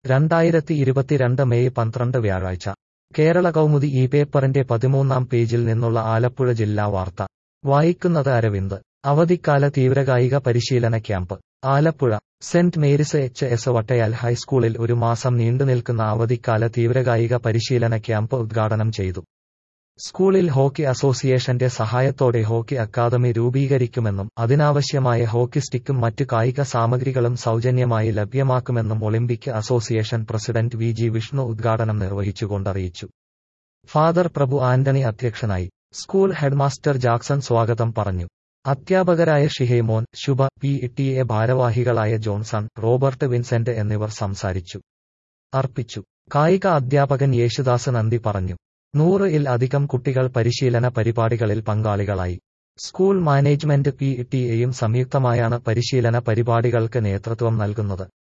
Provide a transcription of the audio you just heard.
രണ്ടായിരത്തി ഇരുപത്തിരണ്ട് മെയ് പന്ത്രണ്ട് വ്യാഴാഴ്ച കേരള കൗമുദി ഈ പേപ്പറിന്റെ പതിമൂന്നാം പേജിൽ നിന്നുള്ള ആലപ്പുഴ ജില്ലാ വാർത്ത വായിക്കുന്നത് അരവിന്ദ് അവധിക്കാല തീവ്രകായിക പരിശീലന camp Alappuzha Saint Mary's H S Vattayal ഹൈസ്കൂളിൽ ഒരു മാസം നീണ്ടുനിൽക്കുന്ന അവധിക്കാല തീവ്രകായിക പരിശീലന ക്യാമ്പ് ഉദ്ഘാടനം ചെയ്തു സ്കൂളിൽ ഹോക്കി അസോസിയേഷന്റെ സഹായത്തോടെ ഹോക്കി അക്കാദമി രൂപീകരിക്കുമെന്നും അതിനാവശ്യമായ ഹോക്കി സ്റ്റിക്കും മറ്റു കായിക സാമഗ്രികളും സൗജന്യമായി ലഭ്യമാക്കുമെന്നും Olympic association president V G Vishnu ഉദ്ഘാടനം നിർവഹിച്ചുകൊണ്ടറിയിച്ചു ഫാദർ പ്രഭു ആന്റണി അധ്യക്ഷനായി സ്കൂൾ ഹെഡ്മാസ്റ്റർ ജാക്സൺ സ്വാഗതം പറഞ്ഞു അധ്യാപകരായ Shihemon Shubha P T A ഭാരവാഹികളായ ജോൺസൺ റോബർട്ട് വിൻസെന്റ് എന്നിവർ സംസാരിച്ചു അർപ്പിച്ചു കായിക അധ്യാപകൻ യേശുദാസ് നന്ദി പറഞ്ഞു നൂറ് ഇൽ അധികം കുട്ടികൾ പരിശീലന പരിപാടികളിൽ പങ്കാളികളായി സ്കൂൾ മാനേജ്മെന്റ് പി ടി എയും സംയുക്തമായാണ് പരിശീലന പരിപാടികൾക്ക് നേതൃത്വം നൽകുന്നത്